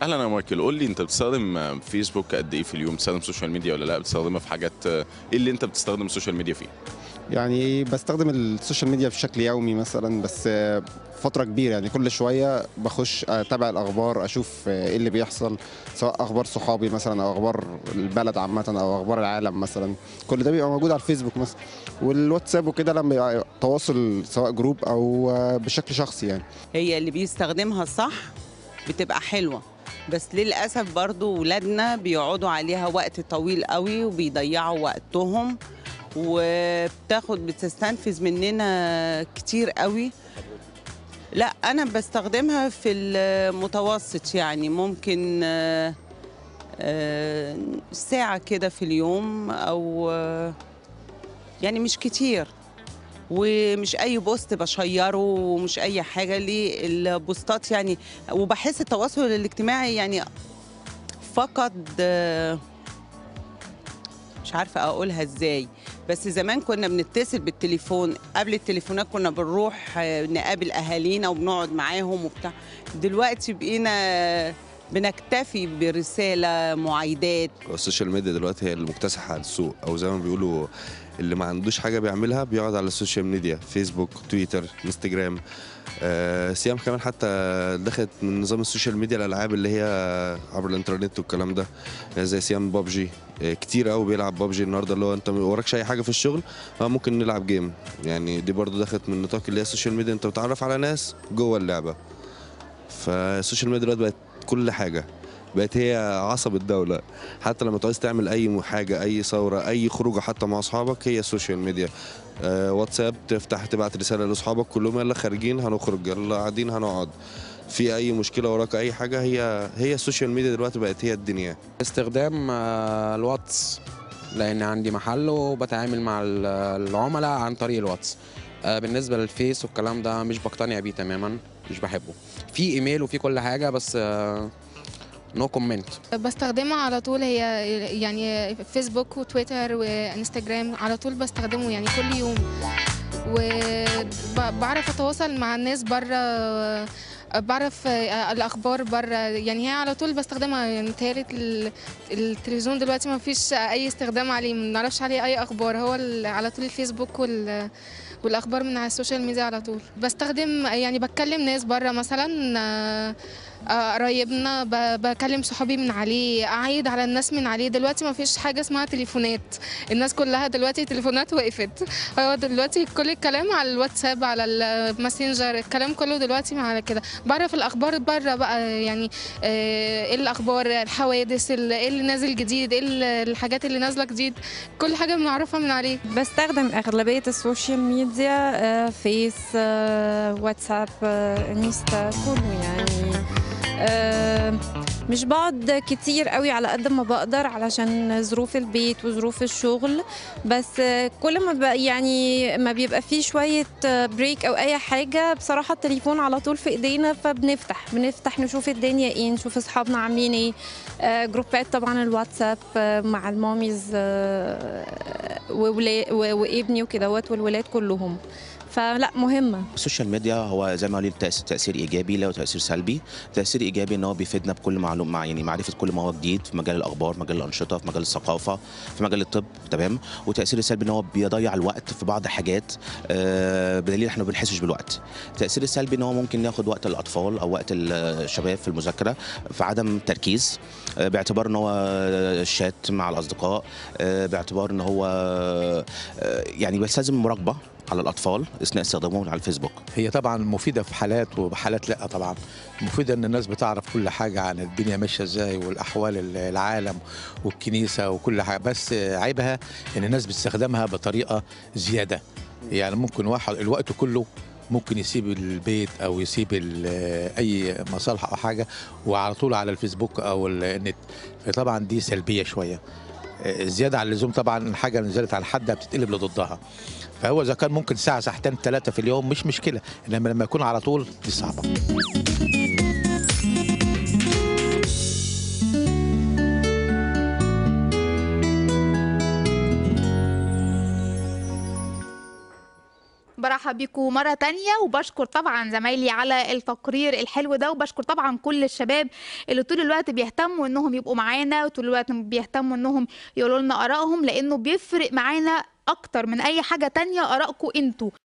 اهلا يا مايكل قول لي انت بتستخدم فيسبوك قد ايه في اليوم بتستخدم سوشيال ميديا ولا لا بتستخدمها في حاجات ايه اللي انت بتستخدم السوشيال ميديا فيه يعني بستخدم السوشيال ميديا بشكل يومي مثلا بس آه، فترة كبيرة يعني كل شوية بخش أتابع الأخبار أشوف آه، إيه اللي بيحصل سواء أخبار صحابي مثلا أو أخبار البلد عامة أو أخبار العالم مثلا كل ده بيبقى موجود على الفيسبوك مثلا والواتساب وكده لما يبقى تواصل سواء جروب أو آه، بشكل شخصي يعني هي اللي بيستخدمها صح بتبقى حلوة بس للأسف برضو ولادنا بيقعدوا عليها وقت طويل قوي وبيضيعوا وقتهم وبتاخد بتستنفذ مننا كتير قوي لا أنا بستخدمها في المتوسط يعني ممكن آه، آه، ساعة كده في اليوم أو آه، يعني مش كتير ومش اي بوست بشيره ومش اي حاجه ليه البوستات يعني وبحس التواصل الاجتماعي يعني فقد آه، مش عارفه اقولها ازاي بس زمان كنا بنتصل بالتليفون قبل التليفونات كنا بنروح آه، نقابل اهالينا وبنقعد معاهم وبتاع دلوقتي بقينا بنكتفي برساله معايدات السوشيال ميديا دلوقتي هي اللي مكتسحه على السوق او زي ما بيقولوا اللي ما عندوش حاجه بيعملها بيقعد على السوشيال ميديا فيسبوك تويتر انستجرام آه سيام كمان حتى دخلت من نظام السوشيال ميديا الالعاب اللي هي عبر الانترنت والكلام ده يعني زي سيام بابجي آه كتير قوي بيلعب بابجي النهارده اللي هو انت ما وراكش اي حاجه في الشغل اه ممكن نلعب جيم يعني دي برضو دخلت من نطاق اللي هي السوشيال ميديا انت بتتعرف على ناس جوه اللعبه فالسوشيال ميديا دلوقتي بقت كل حاجه بقت هي عصب الدولة حتى لما تعوز تعمل أي حاجة أي ثورة أي خروجة حتى مع أصحابك هي السوشيال ميديا آه واتساب تفتح تبعت رسالة لأصحابك كلهم يلا خارجين هنخرج يلا قاعدين هنقعد في أي مشكلة وراك أي حاجة هي هي السوشيال ميديا دلوقتي بقت هي الدنيا استخدام آه، الواتس لان عندي محل وبتعامل مع ال- العملاء عن طريق الواتس آه، بالنسبه للفيس والكلام ده مش بقتنع بيه تماما مش بحبه في ايميل وفي كل حاجه بس نو كومنت بستخدمها على طول هي يعني فيسبوك وتويتر وانستجرام على طول بستخدمه يعني كل يوم وبعرف اتواصل مع الناس بره بعرف الاخبار بره يعني هي على طول بستخدمها يعني متهيألي ال- التلفزيون دلوقتي ما فيش اي استخدام عليه ما نعرفش عليه اي اخبار هو ال- على طول الفيسبوك وال والاخبار من على السوشيال ميديا على طول بستخدم يعني بتكلم ناس بره مثلا آه، آه، قرايبنا ب- بكلم صحابي من عليه اعيد على الناس من عليه دلوقتي ما فيش حاجه اسمها تليفونات الناس كلها دلوقتي تليفونات وقفت هو دلوقتي كل الكلام على الواتساب على الماسنجر الكلام كله دلوقتي على كده بعرف الاخبار بره بقى يعني آه، ايه الاخبار الحوادث ال- ايه اللي نازل جديد ايه ال- الحاجات اللي نازله جديد كل حاجه بنعرفها من عليه بستخدم أغلبية السوشيال ميديا آه، فيس آه، واتساب آه، انستا كله يعني آه، مش بقعد كتير قوي على قد ما بقدر علشان ظروف البيت وظروف الشغل بس آه، كل ما بقى يعني ما بيبقى فيه شوية بريك أو أي حاجة بصراحة التليفون على طول في إيدينا فبنفتح بنفتح نشوف الدنيا إيه نشوف أصحابنا عاملين إيه آه، جروبات طبعا الواتساب آه، مع الماميز آه، وولا- و- وابني وكدهوت والولاد كلهم فلا مهمه السوشيال ميديا هو زي ما قال تأس- تاثير ايجابي له تاثير سلبي تاثير ايجابي ان هو بيفيدنا بكل معلومه مع يعني معرفه كل ما هو جديد في مجال الاخبار مجال الانشطه في مجال الثقافه في مجال الطب تمام وتاثير السلبي ان هو بيضيع الوقت في بعض الحاجات آه، بدليل احنا ما بنحسش بالوقت التاثير السلبي ان هو ممكن ياخد وقت الاطفال او وقت الشباب في المذاكره في عدم تركيز آه، باعتبار ان هو الشات مع الاصدقاء آه، باعتبار ان هو آه، يعني بيستلزم مراقبه على الاطفال اثناء استخدامهم على الفيسبوك هي طبعا مفيدة في حالات وحالات لا طبعا مفيدة ان الناس بتعرف كل حاجة عن الدنيا ماشية ازاي والاحوال العالم والكنيسة وكل حاجة بس عيبها ان الناس بتستخدمها بطريقة زيادة يعني ممكن واحد الوقت كله ممكن يسيب البيت او يسيب ال- اي مصالح او حاجة وعلى طول على الفيسبوك او النت فطبعا دي سلبية شوية زيادة عن اللزوم طبعا حاجة نزلت على حد بتتقلب لضدها فهو اذا كان ممكن ساعه ساعتين ثلاثه في اليوم مش مشكله انما لما يكون على طول دي صعبه برحب برحب بيكم مرة تانية وبشكر طبعا زمايلي على التقرير الحلو ده وبشكر طبعا كل الشباب اللي طول الوقت بيهتموا انهم يبقوا معانا وطول الوقت بيهتموا انهم يقولوا لنا ارائهم لانه بيفرق معانا اكتر من اي حاجة تانية ارائكم انتوا